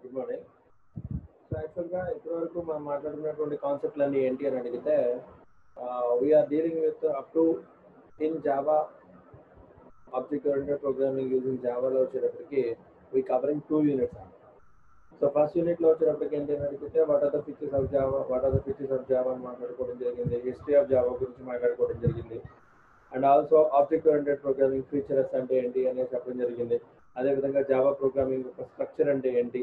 Good morning so యాక్చువల్గా ఇప్పటివరకు మనం మాట్లాడుకున్నటువంటి కాన్సెప్ట్లు అన్ని ఏంటి అని అడిగితే we are dealing with up to in Java object oriented programming using జావాలో వచ్చేటప్పటికి we covering two units so first unit లో వచ్చేటప్పటికి ఏంటి అని అడిగితే what are the features of Java what are the features of Java అని మాట్లాడుకోవడం జరిగింది హిస్టరీ ఆఫ్ జావా గురించి మాట్లాడుకోవడం జరిగింది and also object oriented programming features అంటే ఏంటి అనేది చెప్పడం జరిగింది అదేవిధంగా జావా ప్రోగ్రామింగ్ యొక్క స్ట్రక్చర్ అంటే ఏంటి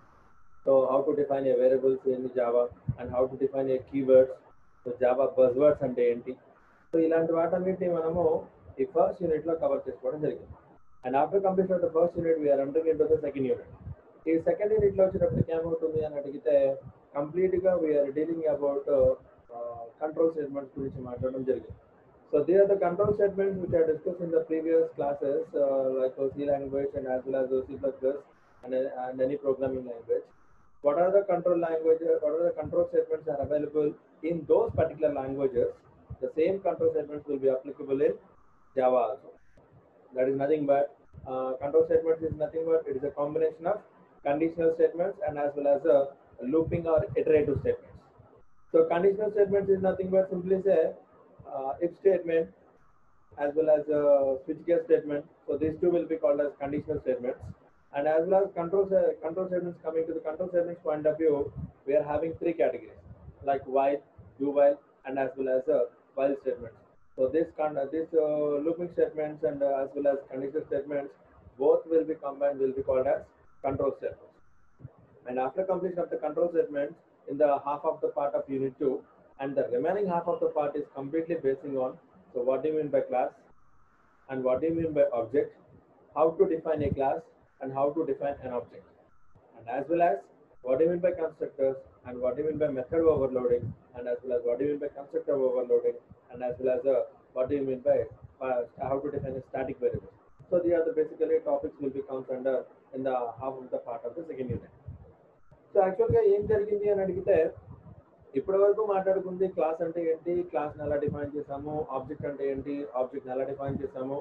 so how to define a variables in Java and how to define a keywords so Java buzzwords అంటే ఏంటి సో ఇలాంటి వాటన్నిటిని మనము ఈ ఫస్ట్ యూనిట్ లో కవర్ చేసుకోవడం జరిగింది and after complete of the first unit we are entering into the second unit ఈ సెకండ్ యూనిట్ లో వచ్చేటప్పటికి ఏమవుతుంది అని అడిగితే కంప్లీట్ గా we are dealing about control statements గురించి మాట్లాడడం జరిగింది so these are the control statements which are discuss in the previous classes like C language and as well as C++ and, and any programming language. What are the control languages? What are the control statements are available in those particular languages? The same control statements will be applicable in Java also. That is nothing but uh, control statements is nothing but it is a combination of conditional statements and as well as a looping or iterative statements. So conditional statements is nothing but simply say uh, if statement as well as a switch case statement. So these two will be called as conditional statements. And as well as control uh, control statements coming to the control statements point of view, we are having three categories like while, do while, and as well as uh, while statements. So this kind of this uh, looping statements and uh, as well as conditional statements, both will be combined will be called as control statements. And after completion of the control statements, in the half of the part of unit two, and the remaining half of the part is completely basing on so what do you mean by class and what do you mean by object, how to define a class and how to define an object, and as well as what do you mean by constructors and what do you mean by method overloading and as well as what do you mean by constructor overloading and as well as uh, what do you mean by uh, how to define a static variable. So these are the basically topics will be comes under in the half of the part of the second unit. So యాక్చువల్గా ఏం జరిగింది అని అడిగితే ఇప్పటి వరకు మాట్లాడుకుంది class అంటే ఏంటి class ఎలా డిఫైన్ చేసాము ఆబ్జెక్ట్ అంటే ఏంటి ఆబ్జెక్ట్ ఎలా డిఫైన్ చేసాము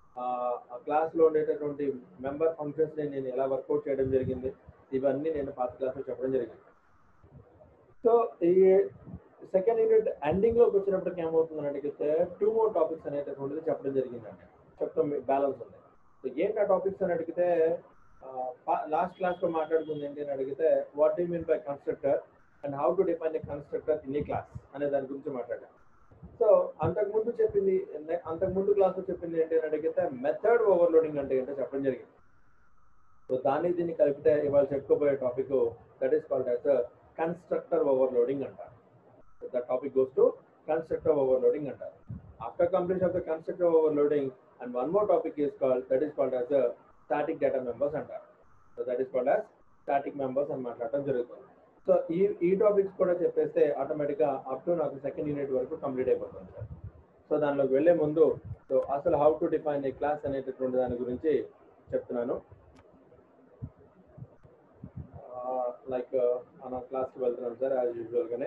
ఆ క్లాస్ లో ఉండేటటువంటి మెంబర్ ఫంక్షన్స్ ని నేను ఎలా వర్కౌట్ చేయడం జరిగింది ఇవన్నీ నేను పాత క్లాస్ లో చెప్పడం జరిగింది సో ఈ సెకండ్ యూనిట్ ఎండింగ్ లోకి వచ్చినప్పటికి ఏమవుతుందని అడిగితే టూ మోర్ టాపిక్స్ అనేటటువంటిది చెప్పడం జరిగిందండి చెప్తాం బ్యాలెన్స్ ఉంది సో ఏంటి ఆ టాపిక్స్ అని అడిగితే లాస్ట్ క్లాస్ లో మాట్లాడుకుంది ఏంటి అని అడిగితే what do mean by constructor and how to define a constructor in ఈ క్లాస్ అనే దాని గురించి మాట్లాడాం సో అంతకు ముందు చెప్పింది అంతకు ముందు క్లాస్ లో చెప్పింది ఏంటి అని అడిగితే మెథడ్ ఓవర్లోడింగ్ అంటే ఏంటో చెప్పడం జరిగింది సో దాన్ని దీన్ని కలిపితే ఇవాళ చెప్పుకోబోయే topic that is called as constructor overloading అంటారు the topic goes to constructor overloading అంటారు after complete of the constructor overloading and one more topic is called that is called as static data members అంటారు so that is called as static members అని మాట్లాడటం జరుగుతుంది so ఈ ఈ topics కూడా చెప్పేస్తే ఆటోమేటిక్గా అప్ టు నాకు సెకండ్ యూనిట్ వరకు కంప్లీట్ అయిపోతుంది సార్ సో దానిలోకి వెళ్లే ముందు సో అసలు how to define a class అనేటటువంటి దాని గురించి చెప్తున్నాను లైక్ మన క్లాస్కి వెళ్తున్నాం సార్ యాజ్ యూజువల్గానే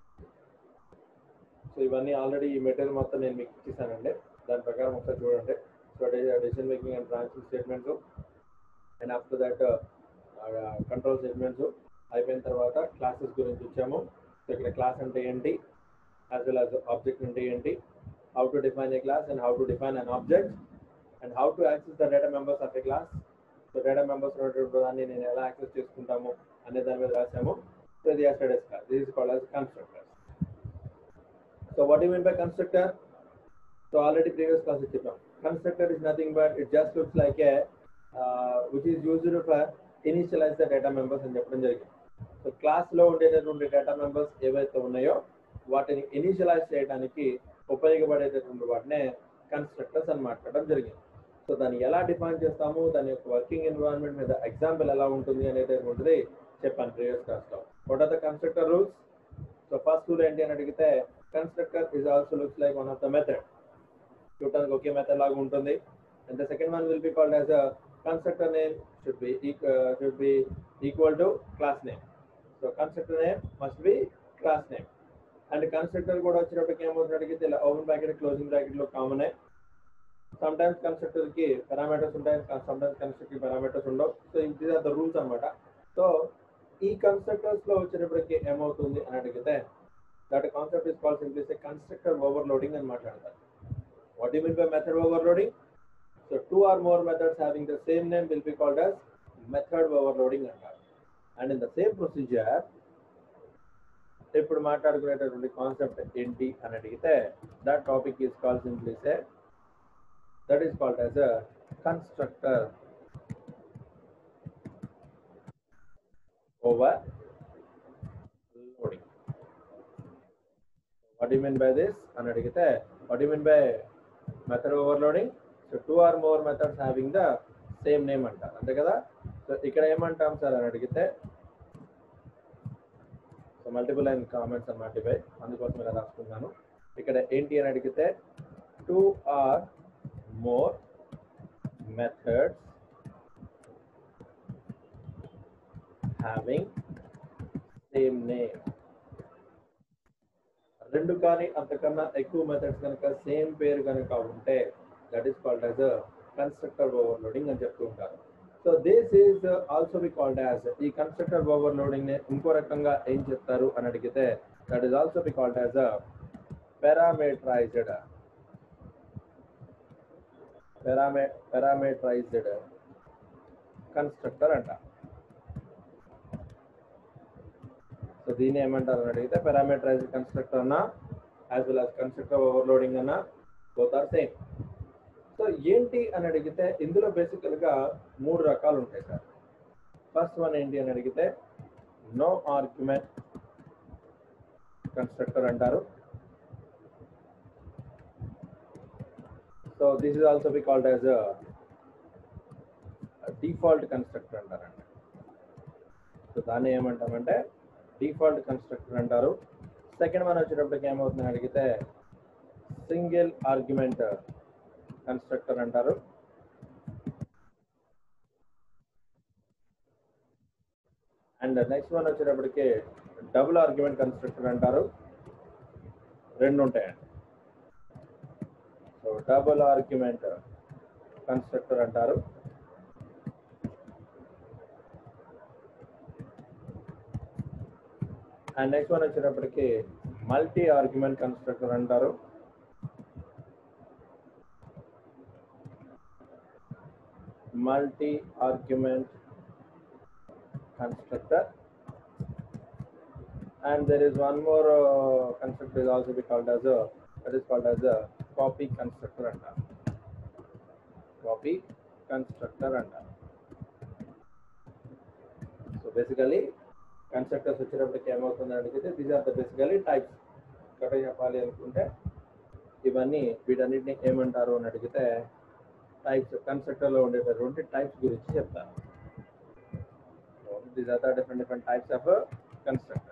సో ఇవన్నీ ఆల్రెడీ ఈ మెటీరియల్ మొత్తం నేను మీకు ఇచ్చేసానండి దాని ప్రకారం ఒకసారి చూడండి so decision making and transfer statements and after that control statements అయిపోయిన తర్వాత క్లాసెస్ గురించి వచ్చాము సో ఇక్కడ క్లాస్ అంటే ఏంటి యాజ్ వెల్ యాజ్ ఆబ్జెక్ట్ అంటే ఏంటి how to define a class and how to define an object and how to access the data members of a class so data members ఉన్నటువంటి దాన్ని నేను ఎలా యాక్సెస్ చేసుకుంటాము అనే దాని మీద రాసాము సో ఇది studies class this is called as constructor so what you mean by constructor so already previous class చెప్పాం constructor is nothing but it just looks like a which is used for initialize the data members అని చెప్పడం జరిగింది so class లో ఉండేటటువంటి data members ఏవైతే ఉన్నాయో వాటిని initialise చేయడానికి ఉపయోగపడేటటువంటి వాటినే కన్స్ట్రక్టర్స్ అని మాట్లాడడం జరిగింది సో దాన్ని ఎలా డిఫైన్ చేస్తాము దాని యొక్క వర్కింగ్ ఎన్విరాన్మెంట్ మీద ఎగ్జాంపుల్ ఎలా ఉంటుంది అనేటటువంటిది చెప్పాను ప్రీవియస్ క్లాస్ లో what are the constructor rules so first rule ఏంటి అని అడిగితే constructor is also looks like one of the method చూడటానికి ఒకే మెథడ్ లాగా ఉంటుంది and the second one will be called as a constructor name should be uh, should be equal to class name. So constructor name must be class name. And constructor కూడా వచ్చినప్పటికి ఏమవుతుంది అడిగితే ఇలా open bracket closing bracket లో common sometimes constructor కి parameters ఉంటాయి sometimes constructor parameters ఉండవు so these are the rules అనమాట సో ఈ కన్స్ట్రక్టర్స్ లో వచ్చేటప్పటికి ఏమవుతుంది అని అడిగితే that concept is call simply constructor overloading అని మాట్లాడతారు what you mean by method overloading so two or more methods having the same name will be called as method overloading అంటారు and in the same procedure ఇప్పుడు మాట్లాడుకునేటటువంటి concept ఏంటి అని అడిగితే that topic is call simply say that is called as a constructor overloading what you mean by this అని అడిగితే what you mean by method overloading so two or more methods having the same name అంటారు అంతే కదా so ఇక్కడ ఏమంటాం sir అని అడిగితే so multiple line comments అన్నమాట ఇవే అందుకోసం ఇలా రాసుకున్నాను ఇక్కడ ఏంటి అని అడిగితే two or more methods having same name రెండు కానీ అంతకన్నా ఎక్కువ మెథడ్స్ కనుక సేమ్ పేరు కనుక ఉంటే that is called as constructor overloading అని చెప్తూ ఉంటారు so this is also be called as ఈ కన్స్ట్రక్టర్ ఓవర్లోడింగ్ ని ఇంకో రకంగా ఏం చెప్తారు అని అడిగితే that is also be called as parameterized param parameterized constructor అంట సో దీన్ని ఏమంటారు అని అడిగితే పారామీటరైజ్డ్ కన్స్ట్రక్టర్ అన్నా as well as constructor overloading అన్నా బోత్ ఆర్ సేమ్ సో ఏంటి అని అడిగితే ఇందులో బేసికల్ గా మూడు రకాలు ఉంటాయి సార్ ఫస్ట్ వన్ ఏంటి అని అడిగితే నో ఆర్గ్యుమెంట్ కన్స్ట్రక్టర్ అంటారు so this is also be called as default constructor అంటారండి సో దాన్ని ఏమంటామంటే డిఫాల్ట్ కన్స్ట్రక్టర్ అంటారు సెకండ్ వన్ వచ్చేటప్పటికి ఏమవుతుంది అని అడిగితే సింగిల్ ఆర్గ్యుమెంట్ కన్స్ట్రక్టర్ అంటారు అండ్ నెక్స్ట్ వన్ వచ్చేటప్పటికి డబుల్ ఆర్గ్యుమెంట్ కన్స్ట్రక్టర్ అంటారు రెండు ఉంటాయండి సో డబుల్ ఆర్గ్యుమెంట్ కన్స్ట్రక్టర్ అంటారు అండ్ నెక్స్ట్ వన్ వచ్చేటప్పటికి మల్టీ ఆర్గ్యుమెంట్ కన్స్ట్రక్టర్ అంటారు multi argument constructor and there is one more uh, constructor is also be called as a that is called as a copy constructor అంటారు copy constructor అంటారు so basically constructors వచ్చేటప్పటికి ఏమవుతుంది అడిగితే these are the basically types ఇక్కడ చెప్పాలి అనుకుంటే ఇవన్నీ వీటన్నిటిని ఏమంటారు అని అడిగితే టైప్స్ కన్స్ట్రక్టర్లో ఉండేటటువంటి టైప్స్ గురించి చెప్తాను these are the different different types of uh, constructors.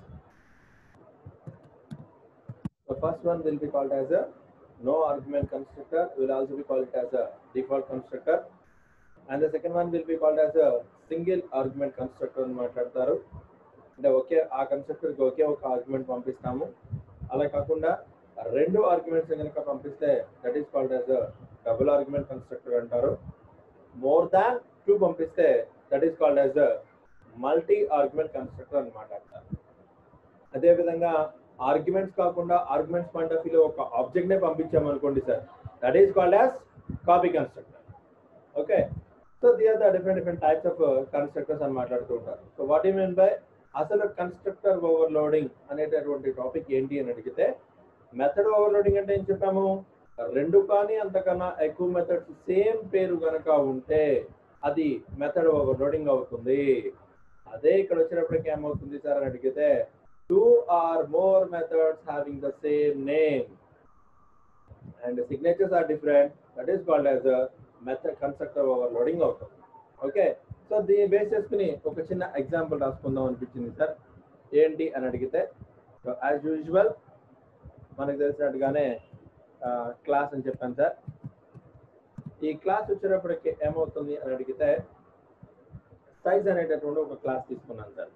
The first one will be called as a no argument constructor. Will also be called it as a default constructor. And the second one will be called as a single argument constructor అని మాట్లాడతారు అంటే ఒకే ఆ కన్స్ట్రక్టర్కి ఒకే ఒక argument పంపిస్తాము అలా కాకుండా రెండు arguments కనుక పంపిస్తే that is called as double argument constructor అంటారు మోర్ దాన్ టూ పంపిస్తే that is called as multi argument constructor అనమాట అదే విధంగా ఆర్గ్యుమెంట్స్ కాకుండా ఆర్గ్యుమెంట్స్ పాయింట్ ఆఫ్ వ్యూలో ఒక ఆబ్జెక్ట్ నే పంపించాం అనుకోండి sir that is called as copy constructor okay so the are the different different types of constructors అని మాట్లాడుతూ ఉంటారు so what you mean by అసలు కన్స్ట్రక్టర్ ఓవర్లోడింగ్ అనేటటువంటి టాపిక్ ఏంటి అని అడిగితే మెథడ్ ఓవర్లోడింగ్ అంటే ఏం చెప్పాము రెండు కానీ అంతకన్నా ఎక్కువ మెథడ్స్ సేమ్ పేరు కనుక ఉంటే అది మెథడ్ ఓవర్లోడింగ్ అవుతుంది అదే ఇక్కడ వచ్చినప్పటికి ఏమవుతుంది సార్ అని అడిగితే two or more methods having the same name and signatures are different that is called as method constructor overloading అవుతుంది ఓకే సో దీన్ని బేస్ చేసుకుని ఒక చిన్న ఎగ్జాంపుల్ రాసుకుందాం అనిపించింది సార్ ఏంటి అని అడిగితే యాజ్ యూజువల్ మనకు తెలిసినట్టుగానే క్లాస్ అని చెప్పాను సార్ ఈ క్లాస్ వచ్చేటప్పటికి ఏమవుతుంది అని అడిగితే సైజ్ అనేటటువంటి ఒక క్లాస్ తీసుకున్నాను సార్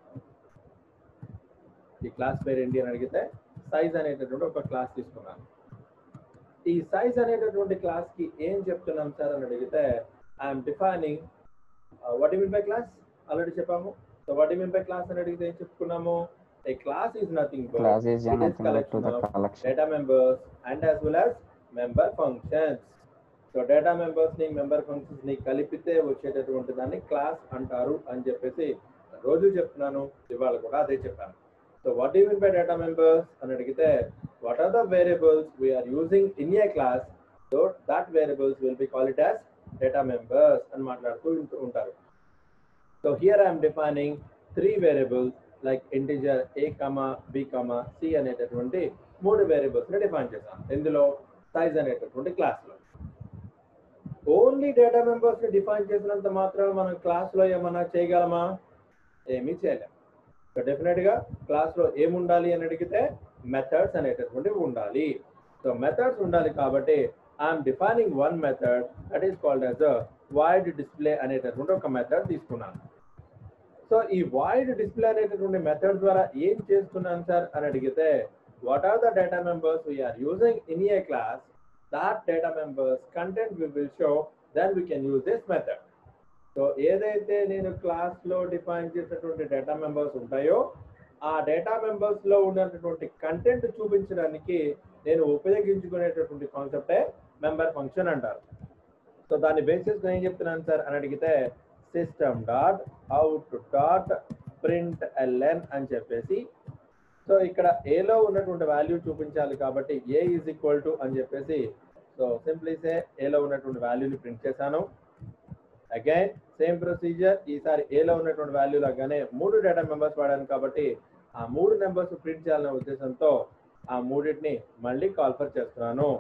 ఈ క్లాస్ పేరు ఏంటి అని అడిగితే సైజ్ అనేటటువంటి ఒక క్లాస్ తీసుకున్నాను ఈ సైజ్ అనేటటువంటి క్లాస్ కి ఏం చెప్తున్నాం సార్ అని అడిగితే I'm defining what mean by class already చెప్పాము so what mean by class అని అడిగితే ఏం చెప్పుకున్నాము a class is nothing Class is it is nothing but to collection the of collection. data members and as well as member functions so data members ని member functions ని కలిపితే వచ్చేటటువంటి దాన్ని class అంటారు అని చెప్పేసి రోజు చెప్తున్నాను ఇవాళ కూడా అదే చెప్పాను so what you mean by data members అని అడిగితే what are the variables we're using in a class so that variables will be call it as data members అని మాట్లాడుతూ ఉంటూ- ఉంటారు so here I'm defining three variables like integer a comma b comma c అనేటటువంటి మూడు variables ని define చేశాను ఇందులో size అనేటటువంటి క్లాస్ లో ఓన్లీ డేటా మెంబర్స్ ని డిఫైన్ చేసినంత మాత్రం మనం క్లాస్ లో ఏమన్నా చేయగలమా ఏమీ చేయలేం సో డెఫినెట్ గా క్లాస్ లో ఏముండాలి అని అడిగితే మెథడ్స్ అనేటటువంటివి ఉండాలి సో మెథడ్స్ ఉండాలి కాబట్టి I'm defining one method that is called as void display అనేటటువంటి ఒక మెథడ్ తీసుకున్నాను సో ఈ వైడ్ డిస్ప్లే అనేటటువంటి మెథడ్ ద్వారా ఏం చేస్తున్నాను సార్ అని అడిగితే what are the data members we're using in a class that data members content we will show then we can use this method so ఏదైతే నేను క్లాస్ లో డిఫైన్ చేసినటువంటి డేటా మెంబర్స్ ఉంటాయో ఆ డేటా మెంబర్స్ లో ఉన్నటువంటి కంటెంట్ చూపించడానికి నేను ఉపయోగించుకునేటటువంటి కాన్సెప్టే మెంబర్ ఫంక్షన్ అంటారు సో దాన్ని బేసిస్ ఏం చెప్తున్నాను సార్ అని అడిగితే system dot out dot print ln అని చెప్పేసి సో ఇక్కడ ఏలో ఉన్నటువంటి వాల్యూ చూపించాలి కాబట్టి ఏ ఈజ్ ఈక్వల్ టు అని చెప్పేసి సో సింప్లీ సే ఏలో ఉన్నటువంటి వాల్యూని ప్రింట్ చేశాను అగైన్ సేమ్ ప్రొసీజర్ ఈసారి ఏలో ఉన్నటువంటి వాల్యూ లాగానే మూడు డేటా మెంబర్స్ వాడాను కాబట్టి ఆ మూడు నెంబర్స్ ప్రింట్ చేయాలనే ఉద్దేశంతో ఆ మూడింటిని మళ్ళీ కాల్ఫర్ చేస్తున్నాను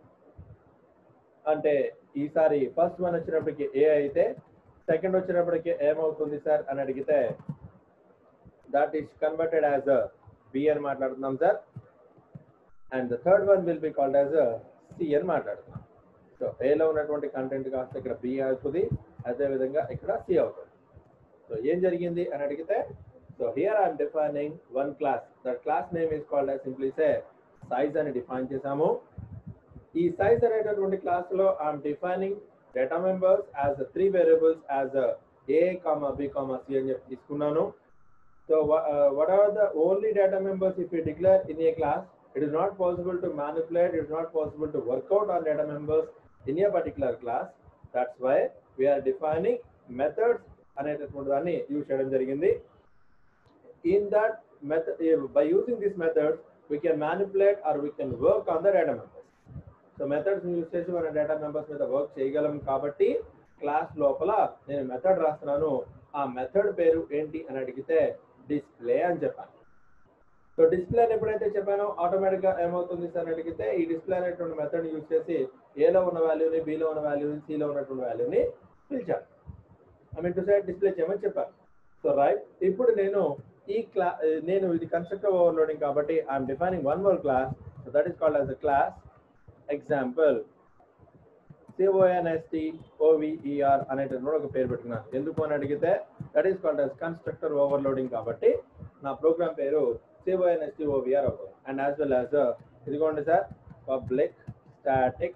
అంటే ఈసారి ఫస్ట్ వన్ వచ్చినప్పటికి ఏ అయితే సెకండ్ వచ్చినప్పటికి ఏమవుతుంది సార్ అని అడిగితే that is converted as b అని మాట్లాడుతున్నాం sir and the third one will be called as c అని మాట్లాడుతున్నాం సో ఏలో ఉన్నటువంటి కంటెంట్ కాస్త ఇక్కడ బి అవుతుంది అదే విధంగా ఇక్కడ సి అవుతుంది సో ఏం జరిగింది అని అడిగితే so here I'm defining one class that class name is called as simply say size అని డిఫైన్ చేసాము ఈ సైజ్ అనేటటువంటి క్లాస్ లో I'm defining data members as three variables as a comma b comma c అని చెప్పి తీసుకున్నాను so what are the only data members if we declare in a class it is not possible to manipulate it is not possible to work out on data members in a particular class that's why we are defining methods అనేటటువంటి దాన్ని use చేయడం జరిగింది in that method by using this method we can manipulate or we can work on the data members so methods use చేసి మన data members మీద work చేయగలం కాబట్టి class లోపల నేను మెథడ్ రాస్తున్నాను ఆ మెథడ్ పేరు ఏంటి అని అడిగితే డిస్ప్లే అని చెప్పాను సో డిస్ప్లే అని ఎప్పుడైతే చెప్పానో ఆటోమేటిక్ గా ఏమవుతుంది సార్ అని అడిగితే ఈ డిస్ప్లే అనేటువంటి మెథడ్ యూజ్ చేసి ఏలో ఉన్న వాల్యూని బిలో ఉన్న వాల్యూని సిలో ఉన్నటువంటి వాల్యూని పిలిచాను I mean to side display చేయమని చెప్పాను సో రైట్ ఇప్పుడు నేను ఈ క్లా నేను ఇది కన్స్ట్రక్టివ్ ఓవర్లోడింగ్ కాబట్టి I'm defining one more class so that is called as a class example CONST OVER అనేటటువంటి ఒక పేరు పెట్టుకున్నాను ఎందుకు అని అడిగితే that is called as constructor overloading కాబట్టి నా ప్రోగ్రామ్ పేరు సిఓఎన్ఎస్టి ఓవిఆర్ అవుతుంది అండ్ యాజ్ వెల్ యాజ్ ఇదిగోండి sir public static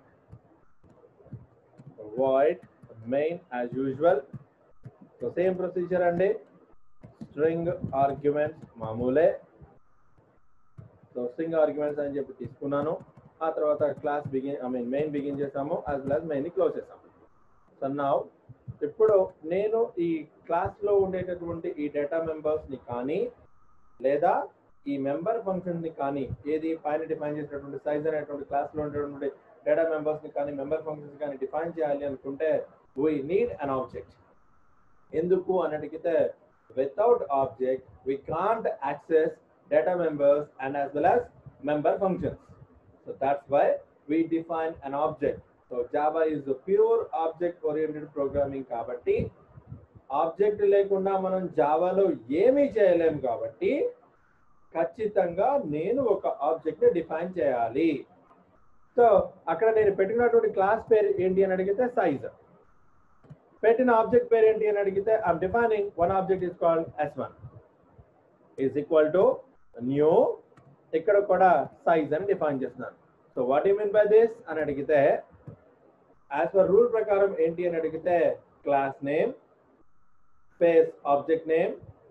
void main as usual so same procedure అండి స్ట్రింగ్ ఆర్గ్యుమెంట్స్ మామూలే సో స్ట్రింగ్ ఆర్గ్యుమెంట్స్ అని చెప్పి తీసుకున్నాను ఆ తర్వాత class begin I mean main begin చేసాము as well as main close చేసాము సో నా ఇప్పుడు నేను ఈ క్లాస్ లో ఉండేటటువంటి ఈ డేటా మెంబర్స్ ని కానీ లేదా ఈ మెంబర్ ఫంక్షన్ ని కానీ ఏది పైన డిఫైన్ చేసినటువంటి సైజ్ అనేటువంటి క్లాస్ లో ఉండేటువంటి డేటా మెంబర్స్ ని కానీ మెంబర్ ఫంక్షన్స్ కానీ డిఫైన్ చేయాలి అనుకుంటే వీ నీడ్ అన్ ఆబ్జెక్ట్ ఎందుకు అని అడిగితే without object we can't access data members and as well as member functions So that's why we define an object. So Java is a pure object oriented programming కాబట్టి object లేకుండా మనం జావాలో ఏమీ చేయలేము కాబట్టి ఖచ్చితంగా నేను ఒక ఆబ్జెక్ట్ ని డిఫైన్ చేయాలి సో అక్కడ నేను పెట్టినటువంటి క్లాస్ పేరు ఏంటి అని అడిగితే సైజ్ పెట్టిన ఆబ్జెక్ట్ పేరు ఏంటి అని అడిగితే I'm defining one object is called s one is equal to new ఇక్కడ కూడా సైజ్ అని డిఫైన్ చేస్తున్నాను so what you mean by this అని అడిగితే యాజ్ పర్ రూల్ ప్రకారం ఏంటి అని అడిగితే class name space object name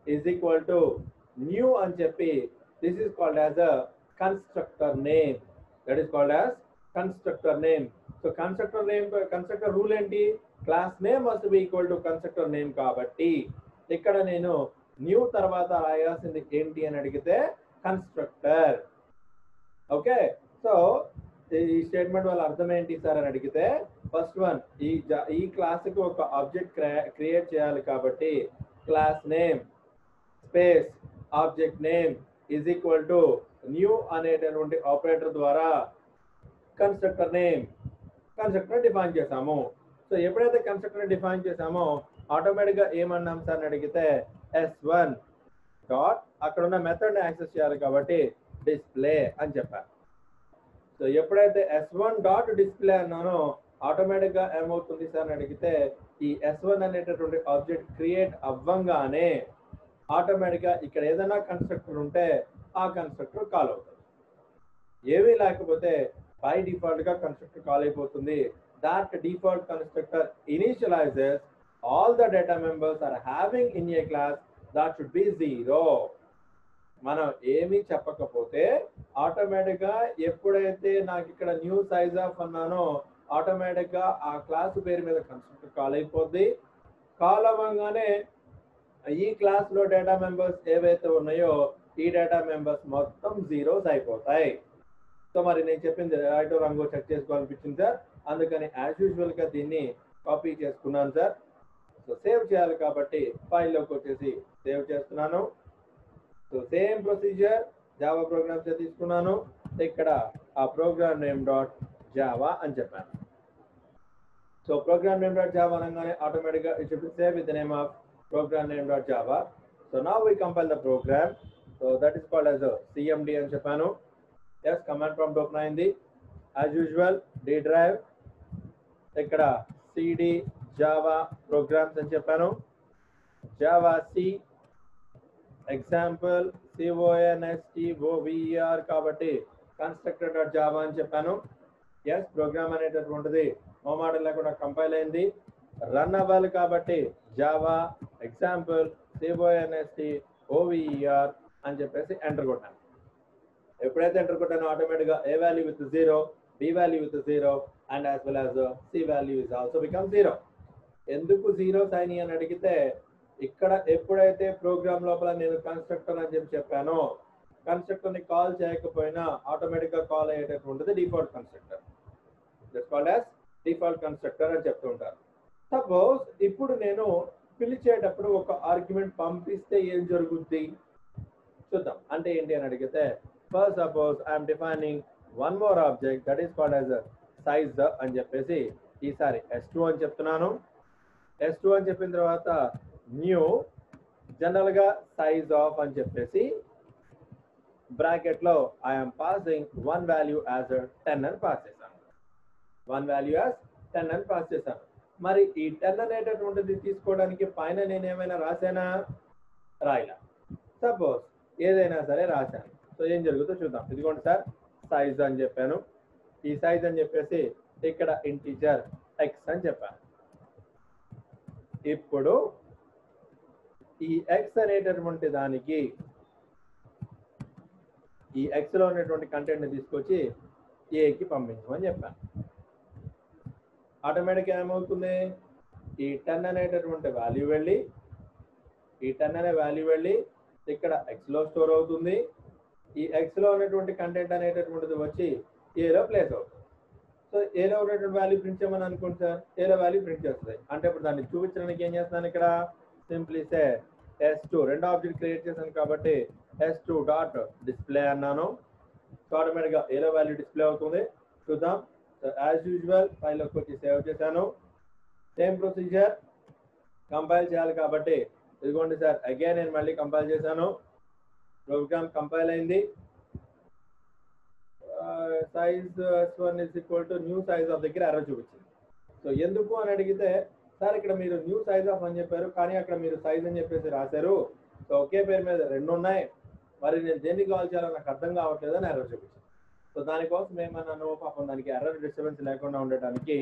is equal to new అని చెప్పి this is called as a constructor name that is called as constructor name so constructor name constructor rule ఏంటి class name must be equal to constructor name కాబట్టి ఇక్కడ నేను new తర్వాత రాయాల్సింది ఏంటి అని అడిగితే కన్స్ట్రక్టర్ ఓకే సో ఈ స్టేట్మెంట్ వల్ల అర్థం ఏంటి సార్ అని అడిగితే ఫస్ట్ వన్ ఈ జా- ఈ క్లాస్ కి ఒక ఆబ్జెక్ట్ క్రియేట్ చేయాలి కాబట్టి class name space object name is equal to new అనేటటువంటి ఆపరేటర్ ద్వారా కన్స్ట్రక్టర్ నేమ్ కన్స్ట్రక్టర్ డిఫైన్ చేసాము సో ఎప్పుడైతే కన్స్ట్రక్టర్ డిఫైన్ చేసామో ఆటోమేటిక్ గా ఏమన్నాం సార్ అని అడిగితే ఎస్ వన్ డాట్ అక్కడ ఉన్న మెథడ్ ని యాక్సెస్ చేయాలి కాబట్టి డిస్ప్లే అని చెప్పాను సో ఎప్పుడైతే ఎస్ వన్ డాట్ డిస్ప్లే అన్నానో ఆటోమేటిక్ గా ఏమవుతుంది సార్ అని అడిగితే ఈ ఎస్ వన్ అనేటటువంటి ఆబ్జెక్ట్ క్రియేట్ అవ్వంగానే ఆటోమేటిక్ గా ఇక్కడ ఏదైనా కన్స్ట్రక్టర్ ఉంటే ఆ కన్స్ట్రక్టర్ కాల్ అవుతుంది ఏమీ లేకపోతే బై డిఫాల్ట్ గా కన్స్ట్రక్టర్ కాల్ అయిపోతుంది that default constructor initializes all the data members are having in a class that should be zero మనం ఏమీ చెప్పకపోతే ఆటోమేటిక్ గా ఎప్పుడైతే నాకు ఇక్కడ న్యూ సైజ్ ఆఫ్ అన్నానో ఆటోమేటిక్ గా ఆ క్లాస్ పేరు మీద కన్స్ట్రక్టర్ కాల్ అయిపోద్ది కాల్ అవ్వగానే ఈ క్లాస్ లో డేటా మెంబర్స్ ఏవైతే ఉన్నాయో ఈ డేటా మెంబర్స్ మొత్తం జీరోస్ అయిపోతాయి సో మరి నేను చెప్పింది రైట్ రంగు చెక్ చేసుకోవాలనిపించింది సార్ అందుకని యాజ్ యూజువల్ గా దీన్ని కాపీ చేసుకున్నాను సార్ సో సేవ్ చేయాలి కాబట్టి ఫైల్లోకి వచ్చేసి సేవ్ చేస్తున్నాను so same procedure Java programs తీసుకున్నాను ఇక్కడ ఆ ప్రోగ్రామ్ నేమ్ డాట్ జావా అని చెప్పాను so program name dot Java అనగానే ఆటోమేటిక్గా it should save with name of program name dot Java so నా we compile the program so that is called as CMD అని చెప్పాను ఎస్ కమాండ్ ప్రాంప్ట్ ఓపెన్ అయింది as usual D drive ఇక్కడ CD Java programs అని చెప్పాను Java C example సిఓఎన్ఎస్టిఓవిఆర్ కాబట్టి constructor dot Java అని చెప్పాను ఎస్ ప్రోగ్రామ్ అనేటటువంటిది మోమాడల్ లేకుండా కంపైల్ అయింది రన్ అవ్వాలి కాబట్టి జావా ఎగ్జాంపుల్ సిఓఎన్ఎస్టి ఓవిఆర్ అని చెప్పేసి ఎంటర్ కొట్టాను ఎప్పుడైతే ఎంటర్ కొట్టానో ఆటోమేటిక్ గా a value with zero b value with zero and as well as c value is also become zero ఎందుకు జీరోస్ అయినాయి అని అడిగితే ఇక్కడ ఎప్పుడైతే ప్రోగ్రామ్ లోపల నేను కన్స్ట్రక్టర్ అని చెప్పి చెప్పానో కన్స్ట్రక్టర్ ని కాల్ చేయకపోయినా ఆటోమేటిక్ గా కాల్ అయ్యేటటువంటిది default constructor that called as default constructor అని చెప్తూ ఉంటారు సపోజ్ ఇప్పుడు నేను పిలిచేటప్పుడు ఒక ఆర్గ్యుమెంట్ పంపిస్తే ఏం జరుగుద్ది చూద్దాం అంటే ఏంటి అని అడిగితే first suppose I'm defining one more object that is called as size అని చెప్పేసి ఈసారి ఎస్ టూ అని చెప్తున్నాను ఎస్ టూ అని చెప్పిన తర్వాత న్యూ జనరల్ గా సైజ్ ఆఫ్ అని చెప్పేసి బ్రాకెట్ లో I'm passing one value as ten అని పాస్ చేశాను వన్ వాల్యూ యాజ్ టెన్ అని పాస్ చేశాను మరి ఈ టెన్ అనేటటువంటిది తీసుకోవడానికి పైన నేను ఏమైనా రాశానా రాయలా సపోజ్ ఏదైనా సరే రాశాను సో ఏం జరుగుతుందో చూద్దాం ఇదిగోండి సార్ సైజ్ అని చెప్పాను ఈ సైజ్ అని చెప్పేసి ఇక్కడ ఇంటీజర్ ఎక్స్ అని చెప్పాను ఇప్పుడు ఈ ఎక్స్ అనేటటువంటి దానికి ఈ ఎక్స్ లో ఉన్నటువంటి కంటెంట్ ని తీసుకొచ్చి ఏకి పంపించమని చెప్పాను ఆటోమేటిక్ ఏమవుతుంది ఈ టెన్ అనేటటువంటి వాల్యూ వెళ్ళి ఈ టెన్ అనే వాల్యూ వెళ్ళి ఇక్కడ ఎక్స్ లో స్టోర్ అవుతుంది ఈ ఎక్స్ లో ఉన్నటువంటి కంటెంట్ అనేటటువంటిది వచ్చి ఏలో ప్లేస్ అవుతుంది సో ఏలో ఉన్నటువంటి వాల్యూ ప్రింట్ చేయమని అనుకోండి సార్ ఏలో వాల్యూ ప్రింట్ చేస్తుంది అంటే ఇప్పుడు దాన్ని చూపించడానికి ఏం చేస్తున్నాను ఇక్కడ సింప్లీ సే ఎస్ టూ రెండో ఆబ్జెక్ట్ క్రియేట్ చేశాను కాబట్టి ఎస్ టూ డాట్ డిస్ప్లే అన్నాను సో ఆటోమేటిక్గా ఏలో వాల్యూ డిస్ప్లే అవుతుంది చూద్దాం సో యాజ్ యూజువల్ ఫైల్లోకి వచ్చి సేవ్ చేశాను సేమ్ ప్రొసీజర్ కంపైల్ చేయాలి కాబట్టి ఇదిగోండి సార్ అగైన్ నేను మళ్ళీ కంపైల్ చేశాను ప్రోగ్రామ్ కంపైల్ అయింది size s one is equal to new size of దగ్గర ఎర్ర చూపించింది సో ఎందుకు అని అడిగితే సార్ ఇక్కడ మీరు న్యూ సైజ్ ఆఫ్ అని చెప్పారు కానీ అక్కడ మీరు సైజ్ అని చెప్పేసి రాశారు సో ఒకే పేరు మీద రెండు ఉన్నాయి మరి నేను దేనికి కాల్ చేయాలో నాకు అర్థం కావట్లేదు అని ఎర్ర చూపించింది సో దానికోసం ఏమన్నాను పాపం దానికి ఎర్రర్ డిస్టర్బెన్స్ లేకుండా ఉండటానికి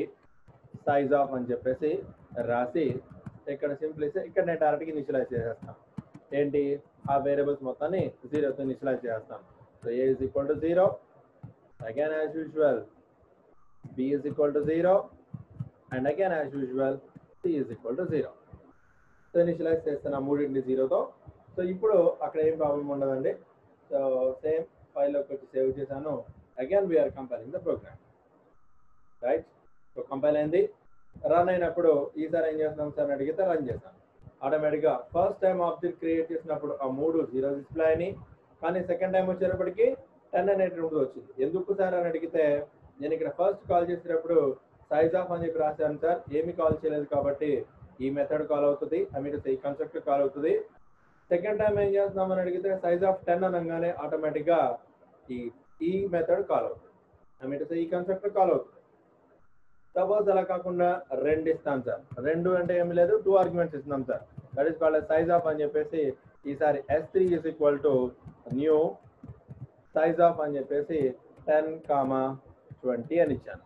సైజ్ ఆఫ్ అని చెప్పేసి రాసి ఇక్కడ సింపుల్ ఇక్కడ నేను డైరెక్ట్గా ఇనిషియలైజ్ చేసేస్తాను ఏంటి ఆ వేరియబుల్స్ మొత్తాన్ని జీరోతో ఇనిషియలైజ్ చేస్తాం so a is equal to zero again as usual b is equal to zero and again as usual c is equal to zero so initialize చేస్తున్నా మూడింటి జీరోతో సో ఇప్పుడు అక్కడ ఏం ప్రాబ్లం ఉండదండి సో సేమ్ ఫైల్లోకి వచ్చి సేవ్ చేశాను again we're compiling the program right so compile అయింది run అయినప్పుడు ఈసారి ఏం చేస్తున్నాం సార్ అని అడిగితే రన్ చేశాను ఆటోమేటిక్గా ఫస్ట్ టైం ఆబ్జెక్ట్ క్రియేట్ చేసినప్పుడు ఆ మూడు జీరో డిస్ప్లే అని కానీ సెకండ్ టైం వచ్చేటప్పటికి టెన్ అనేటువంటిది వచ్చింది ఎందుకు సార్ అని అడిగితే నేను ఇక్కడ ఫస్ట్ కాల్ చేసేటప్పుడు సైజ్ ఆఫ్ అని చెప్పి రాశాను సార్ ఏమి కాల్ చేయలేదు కాబట్టి ఈ మెథడ్ కాల్ అవుతుంది ఐ మీన్ ఈ కన్స్ట్రక్ట్ కాల్ అవుతుంది సెకండ్ టైం ఏం చేస్తున్నాం అని అడిగితే సైజ్ ఆఫ్ టెన్ అనగానే ఆటోమేటిక్గా ఈ ఈ మెథడ్ కాల్ అవుతుంది ఐ మీన్ ఈ కన్స్ట్రక్టర్ కాల్ అవుతుంది సపోజ్ అలా కాకుండా రెండు ఇస్తాం సార్ రెండు అంటే ఏమి లేదు టూ ఆర్గ్యుమెంట్స్ ఇస్తున్నాం sir that is called size of అని చెప్పేసి ఈసారి s three is equal to new size of అని చెప్పేసి టెన్ కామా ట్వంటీ అని ఇచ్చాను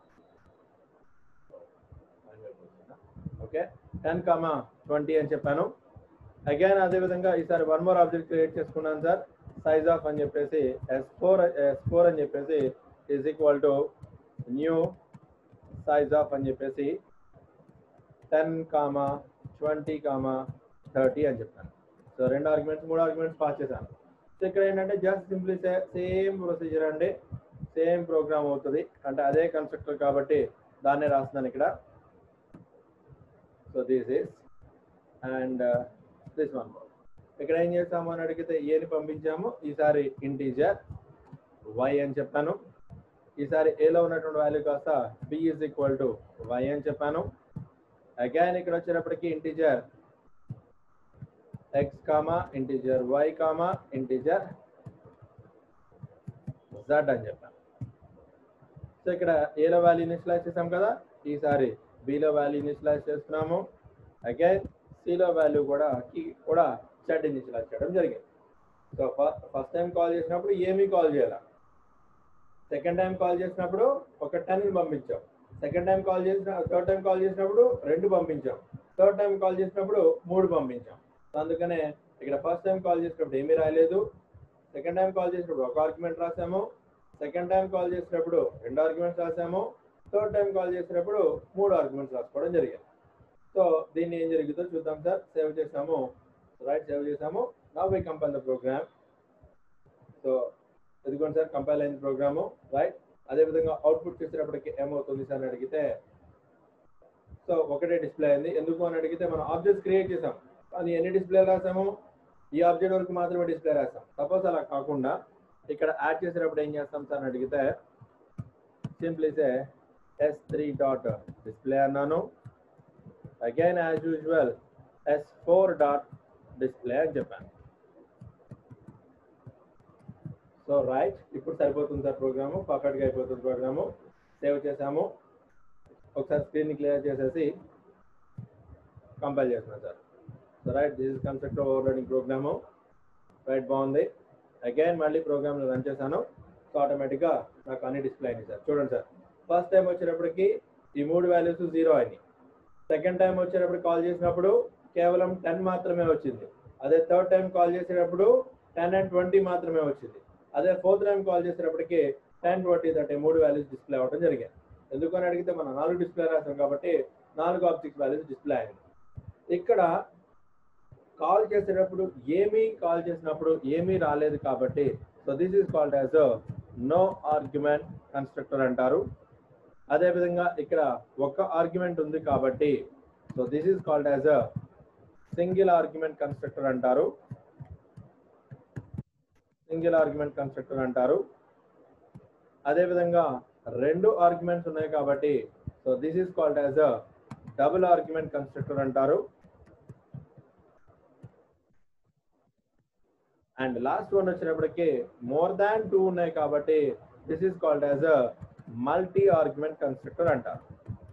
ఓకే టెన్ కామా ట్వంటీ అని చెప్పాను అగైన్ అదే విధంగా ఈసారి వన్ మోర్ ఆబ్జెక్ట్ క్రియేట్ చేసుకున్నాను సార్ సైజ్ ఆఫ్ అని చెప్పేసి ఎస్ ఫోర్ ఎస్ ఫోర్ అని చెప్పేసి is equal to new size of అని చెప్పేసి ten comma twenty comma thirty అని చెప్పాను సో రెండు ఆర్గ్యుమెంట్స్ మూడు ఆర్గ్యుమెంట్స్ పాస్ చేశాను సో ఇక్కడ ఏంటంటే జస్ట్ సింప్లీ సేమ్ ప్రొసీజర్ అండి సేమ్ ప్రోగ్రామ్ అవుతుంది అంటే అదే కన్స్ట్రక్టర్ కాబట్టి దాన్నే రాస్తున్నాను ఇక్కడ so this is and this one ఇక్కడ ఏం చేస్తాము అని అడిగితే ఏని పంపించాము ఈసారి ఇంటీజర్ వై అని చెప్పాను ఈసారి ఏలో ఉన్నటువంటి వాల్యూ కాస్త b is equal to y అని చెప్పాను అగైన్ ఇక్కడ వచ్చేటప్పటికి integer x comma integer y comma integer z అని చెప్పాను సో ఇక్కడ ఏలో వాల్యూ ఇనిషియలైజ్ చేసాం కదా ఈసారి బిలో వాల్యూ ఇనిషియలైజ్ చేస్తున్నాము అగైన్ సిలో వాల్యూ కూడా కి కూడా జడ్ ఇనిషియలైజ్ చేయడం జరిగింది సో ఫస్ట్ టైం కాల్ చేసినప్పుడు ఏమీ కాల్ చేయాలి సెకండ్ టైం కాల్ చేసినప్పుడు ఒక టెన్ పంపించాం సెకండ్ టైం కాల్ చేసిన థర్డ్ టైం కాల్ చేసినప్పుడు రెండు పంపించాం థర్డ్ టైం కాల్ చేసినప్పుడు మూడు పంపించాం సో అందుకనే ఇక్కడ ఫస్ట్ టైం కాల్ చేసినప్పుడు ఏమీ రాయలేదు సెకండ్ టైం కాల్ చేసినప్పుడు ఒక ఆర్గ్యుమెంట్ రాసాము సెకండ్ టైం కాల్ చేసినప్పుడు రెండు ఆర్గ్యుమెంట్స్ రాసాము థర్డ్ టైం కాల్ చేసినప్పుడు మూడు ఆర్గ్యుమెంట్స్ రాసుకోవడం జరిగింది సో దీన్ని ఏం జరిగిందో చూద్దాం సార్ సేవ్ చేసాము రైట్ సేవ్ చేసాము నా we compile the program so ఇదిగోండి సార్ కంపైల్ అయిన ప్రోగ్రాము రైట్ అదేవిధంగా అవుట్పుట్ చూసేటప్పటికి ఏమవుతుంది సార్ అని అడిగితే సో ఒకటే డిస్ప్లే అయింది ఎందుకు అని అడిగితే మనం ఆబ్జెక్ట్స్ క్రియేట్ చేసాం కానీ ఎన్ని డిస్ప్లే రాసాము ఈ ఆబ్జెక్ట్ వరకు మాత్రమే డిస్ప్లే రాసాం సపోజ్ అలా కాకుండా ఇక్కడ యాడ్ చేసేటప్పుడు ఏం చేస్తాం సార్ అని అడిగితే simply say s three dot display అన్నాను again as usual s four dot display అని చెప్పాను సో రైట్ ఇప్పుడు సరిపోతుంది సార్ ప్రోగ్రాము పర్ఫెక్ట్గా అయిపోతుంది ప్రోగ్రాము సేవ్ చేసాము ఒకసారి స్క్రీన్ క్లియర్ చేసేసి కంపైల్ చేస్తున్నాను sir so right this is construct overloading program right బాగుంది అగైన్ మళ్ళీ ప్రోగ్రామ్ రన్ చేశాను సో ఆటోమేటిక్గా నాకు అన్ని డిస్ప్లే అయినాయి సార్ చూడండి సార్ ఫస్ట్ టైం వచ్చేటప్పటికి ఈ మూడు వాల్యూస్ జీరో అయినాయి సెకండ్ టైం వచ్చేటప్పుడు కాల్ చేసినప్పుడు కేవలం టెన్ మాత్రమే వచ్చింది అదే థర్డ్ టైం కాల్ చేసేటప్పుడు టెన్ అండ్ ట్వంటీ మాత్రమే వచ్చింది అదే ఫోర్త్ టైం కాల్ చేసేటప్పటికి టెన్ ట్వంటీ థర్టీ మూడు వాల్యూస్ డిస్ప్లే అవ్వడం జరిగింది ఎందుకని అడిగితే మనం నాలుగు డిస్ప్లే రాసాం కాబట్టి నాలుగు ఆబ్జెక్ట్ వాల్యూస్ డిస్ప్లే అయింది ఇక్కడ కాల్ చేసేటప్పుడు ఏమీ కాల్ చేసినప్పుడు ఏమీ రాలేదు కాబట్టి so this is called as no argument constructor అంటారు అదేవిధంగా ఇక్కడ ఒక ఆర్గ్యుమెంట్ ఉంది కాబట్టి so this is called as a single argument constructor అంటారు సింగిల్ ఆర్గ్యుమెంట్ కన్స్ట్రక్టర్ అంటారు అదేవిధంగా రెండు ఆర్గ్యుమెంట్స్ ఉన్నాయి కాబట్టి so this is called as a double argument constructor అంటారు అండ్ లాస్ట్ వన్ వచ్చినప్పటికి మోర్ దాన్ టూ ఉన్నాయి కాబట్టి this is called as a multi argument constructor అంటారు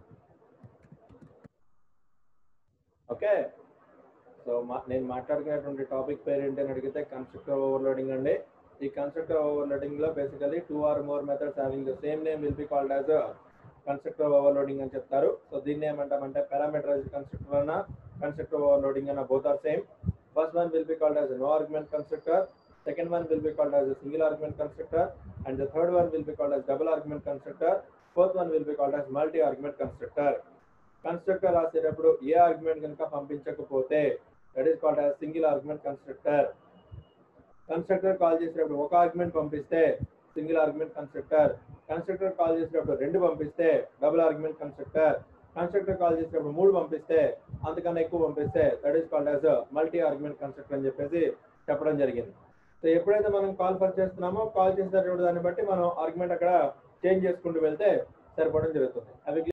ఓకే సో మా నేను మాట్లాడుకునేటువంటి టాపిక్ పేరు ఏంటి అని అడిగితే కన్స్ట్రక్టర్ ఓవర్లోడింగ్ అండి ఈ కన్స్ట్రక్టర్ ఓవర్లోడింగ్ లో basically two or more methods having the same name will be called as constructor overloading అని చెప్తారు సో దీన్ని ఏమంటామంటే పారామీటరైజ్ కన్స్ట్రక్టర్ అన్న కన్స్ట్రక్టర్ ఓవర్లోడింగ్ అన్న both are same First one will be called as a no argument constructor. Second one will be called as a single argument constructor. And the third one will be called as double argument constructor. Fourth one will be called as multi argument constructor. Constructor రాసేటప్పుడు ఏ argument కనుక పంపించకపోతే that is called as single argument constructor constructor call చేసేటప్పుడు ఒక argument పంపిస్తే single argument constructor constructor call చేసేటప్పుడు రెండు పంపిస్తే double argument constructor constructor call చేసేటప్పుడు మూడు పంపిస్తే అంతకన్నా ఎక్కువ పంపిస్తే that is called as multi argument constructor అని చెప్పేసి చెప్పడం జరిగింది సో ఎప్పుడైతే మనం కాల్ ఫర్ చేస్తున్నామో కాల్ చేసేటప్పుడు దాన్ని బట్టి మనం ఆర్గ్యుమెంట్ అక్కడ చేంజ్ చేసుకుంటూ వెళ్తే సరిపోవడం జరుగుతుంది అవి